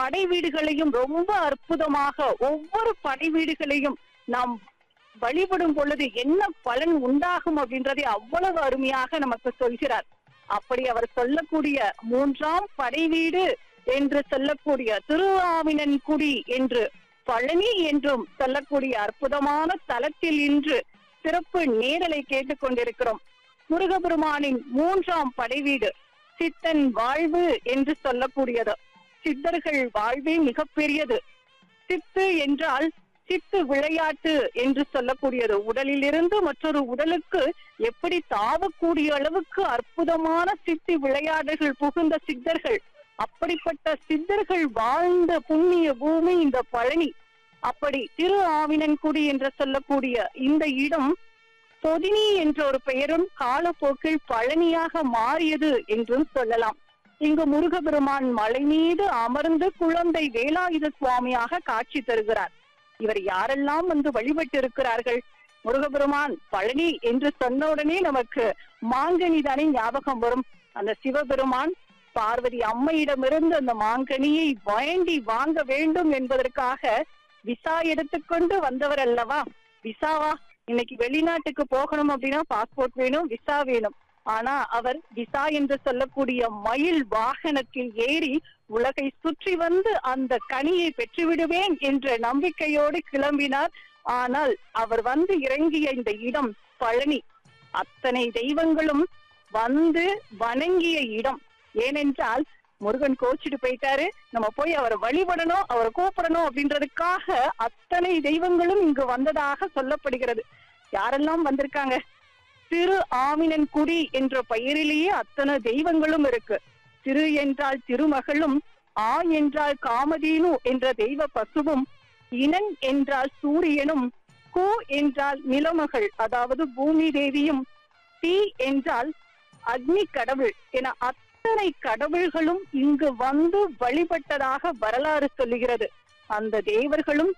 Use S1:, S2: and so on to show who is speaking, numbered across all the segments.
S1: படை வீடுகளையும் ரொம்ப அற்புதமாக ஒவ்வொரு படை வீடுகளையும் நாம் வழிபடும் பொழுது என்ன பலன் உண்டாகும் அப்படின்றதை அவ்வளவு அருமையாக நமக்கு சொல்கிறார் அப்படி அவர் சொல்லக்கூடிய மூன்றாம் படை வீடு என்று சொல்லக்கூடிய திருவாவினன்குடி என்று பழனி என்றும் சொல்லக்கூடிய அற்புதமான தலத்தில் இன்று சிறப்பு நேரலை கேட்டுக்கொண்டிருக்கிறோம் முருகபெருமானின் மூன்றாம் படைவீடு சித்தன் வாழ்வு என்று சொல்லக்கூடியது சித்தர்கள் வாழ்வே மிகப்பெரியது சித்து என்றால் சித்து விளையாட்டு என்று சொல்லக்கூடியது உடலிலிருந்து மற்றொரு உடலுக்கு எப்படி தாவக்கூடிய அளவுக்கு அற்புதமான சித்தி விளையாடுகள் புகுந்த சித்தர்கள் அப்படிப்பட்ட சித்தர்கள் வாழ்ந்த புண்ணிய பூமி இந்த பழனி அப்படி திரு ஆவினன்குடி என்று சொல்லக்கூடிய இந்த இடம் பொதினி என்ற ஒரு பெயரும் காலப்போக்கில் பழனியாக மாறியது என்றும் சொல்லலாம் இங்கு முருகபெருமான் மலை மீது அமர்ந்து குழந்தை வேலாயுத சுவாமியாக காட்சி தருகிறார் இவர் யாரெல்லாம் வந்து வழிபட்டு இருக்கிறார்கள் முருகபெருமான் பழனி என்று சொன்ன உடனே நமக்கு மாங்கனி தானே ஞாபகம் வரும் அந்த சிவபெருமான் பார்வதி அம்மையிடமிருந்து அந்த மாங்கனியை வேண்டி வாங்க வேண்டும் என்பதற்காக விசா எடுத்துக்கொண்டு வந்தவர் அல்லவா விசாவா இன்னைக்கு வெளிநாட்டுக்கு போகணும் அப்படின்னா பாஸ்போர்ட் வேணும் விசா வேணும் ஆனா அவர் விசா என்று சொல்லக்கூடிய மயில் வாகனத்தில் ஏறி உலகை சுற்றி வந்து அந்த கனியை பெற்றுவிடுவேன் என்ற நம்பிக்கையோடு கிளம்பினார் ஆனால் அவர் வந்து இறங்கிய இந்த இடம் பழனி அத்தனை தெய்வங்களும் வந்து வணங்கிய இடம் ஏனென்றால் முருகன் கோச்சிட்டு போயிட்டாரு நம்ம போய் அவரை வழிபடணும் அவரை கூப்பிடணும் அப்படின்றதுக்காக அத்தனை தெய்வங்களும் இங்கு வந்ததாக சொல்லப்படுகிறது யாரெல்லாம் வந்திருக்காங்க திரு ஆவினன் குடி என்ற பெயரிலேயே அத்தனை தெய்வங்களும் இருக்கு திரு என்றால் திருமகளும் ஆ என்றால் காமதேனு என்ற தெய்வ பசுவும் இனன் என்றால் சூரியனும் கு என்றால் நிலமகள் அதாவது பூமி தேவியும் தி என்றால் அக்னி கடவுள் என அத்தனை கடவுள்களும் இங்கு வந்து வழிபட்டதாக வரலாறு சொல்லுகிறது அந்த தேவர்களும்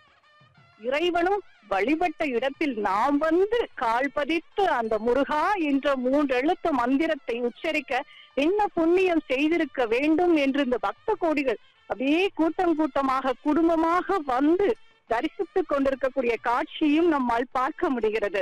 S1: இறைவனும் வழிபட்ட இடத்தில் நாம் வந்து கால் பதித்து அந்த முருகா என்ற மூன்று எழுத்து மந்திரத்தை உச்சரிக்க என்ன புண்ணியம் செய்திருக்க வேண்டும் என்று இந்த பக்த கோடிகள் அப்படியே கூட்டம் கூட்டமாக குடும்பமாக வந்து தரிசித்துக் கொண்டிருக்கக்கூடிய காட்சியும் நம்மால் பார்க்க முடிகிறது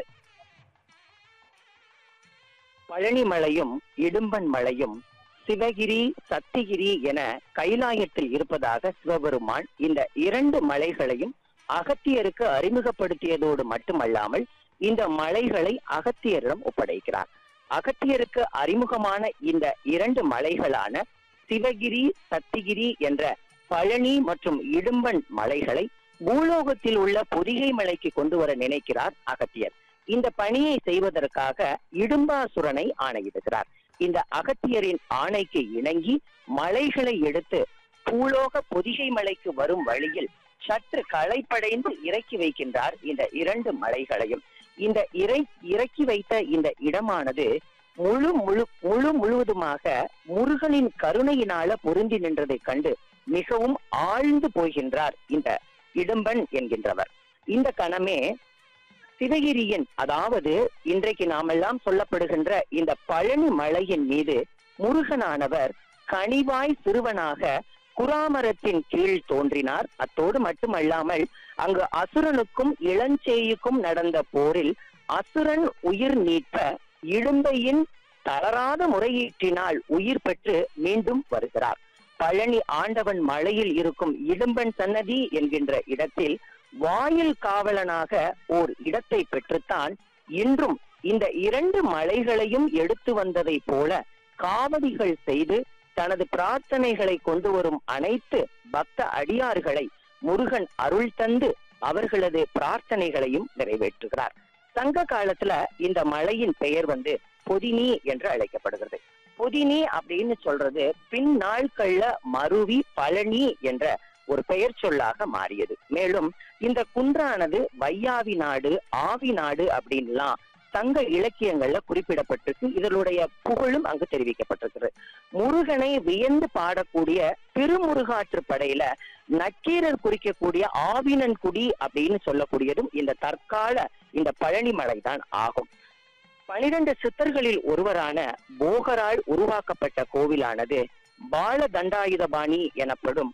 S2: பழனி மலையும் இடும்பன் மலையும் சிவகிரி சத்திகிரி என கைலாயத்தில் இருப்பதாக சிவபெருமான் இந்த இரண்டு மலைகளையும் அகத்தியருக்கு அறிமுகப்படுத்தியதோடு மட்டுமல்லாமல் இந்த மலைகளை அகத்தியரிடம் ஒப்படைக்கிறார் அகத்தியருக்கு அறிமுகமான இந்த இரண்டு மலைகளான சிவகிரி சத்திகிரி என்ற பழனி மற்றும் இடும்பன் மலைகளை பூலோகத்தில் உள்ள பொதிகை மலைக்கு கொண்டு வர நினைக்கிறார் அகத்தியர் இந்த பணியை செய்வதற்காக இடும்பாசுரனை ஆணையிடுகிறார் இந்த அகத்தியரின் ஆணைக்கு இணங்கி மலைகளை எடுத்து பூலோக பொதிகை மலைக்கு வரும் வழியில் சற்று களைப்படைந்து இறக்கி வைக்கின்றார் இந்த இரண்டு மலைகளையும் இந்த இறை இறக்கி வைத்த இந்த இடமானது முழு முழு முழு முழுவதுமாக முருகனின் கருணையினால பொருந்தி நின்றதைக் கண்டு மிகவும் ஆழ்ந்து போகின்றார் இந்த இடும்பன் என்கின்றவர் இந்த கணமே சிவகிரியின் அதாவது இன்றைக்கு நாமெல்லாம் சொல்லப்படுகின்ற இந்த பழனி மலையின் மீது முருகனானவர் கனிவாய் சிறுவனாக குராமரத்தின் கீழ் தோன்றினார் அத்தோடு மட்டுமல்லாமல் அங்கு அசுரனுக்கும் இளஞ்சேயுக்கும் நடந்த போரில் அசுரன் உயிர் நீட்ப இடும்பையின் தளராத முறையீட்டினால் உயிர் பெற்று மீண்டும் வருகிறார் பழனி ஆண்டவன் மலையில் இருக்கும் இடும்பன் சன்னதி என்கின்ற இடத்தில் வாயில் காவலனாக ஓர் இடத்தை பெற்றுத்தான் இன்றும் இந்த இரண்டு மலைகளையும் எடுத்து வந்ததை போல காவடிகள் செய்து தனது பிரார்த்தனைகளை கொண்டு வரும் அனைத்து பக்த அடியார்களை முருகன் அருள் தந்து அவர்களது பிரார்த்தனைகளையும் நிறைவேற்றுகிறார் சங்க காலத்துல இந்த மலையின் பெயர் வந்து பொதினி என்று அழைக்கப்படுகிறது பொதினி அப்படின்னு சொல்றது பின் நாட்கள்ல மருவி பழனி என்ற ஒரு பெயர் சொல்லாக மாறியது மேலும் இந்த குன்றானது வையாவி நாடு ஆவி நாடு அப்படின்லாம் சங்க இலக்கியங்கள்ல குறிப்பிடப்பட்டிருக்கு இதனுடைய புகழும் அங்கு தெரிவிக்கப்பட்டிருக்கிறது முருகனை வியந்து பாடக்கூடிய திருமுருகாற்று படையில நக்கீரர் குறிக்கக்கூடிய ஆவினன்குடி அப்படின்னு சொல்லக்கூடியதும் இந்த தற்கால இந்த பழனி மலைதான் ஆகும் பனிரெண்டு சித்தர்களில் ஒருவரான போகரால் உருவாக்கப்பட்ட கோவிலானது பால தண்டாயுதபாணி எனப்படும்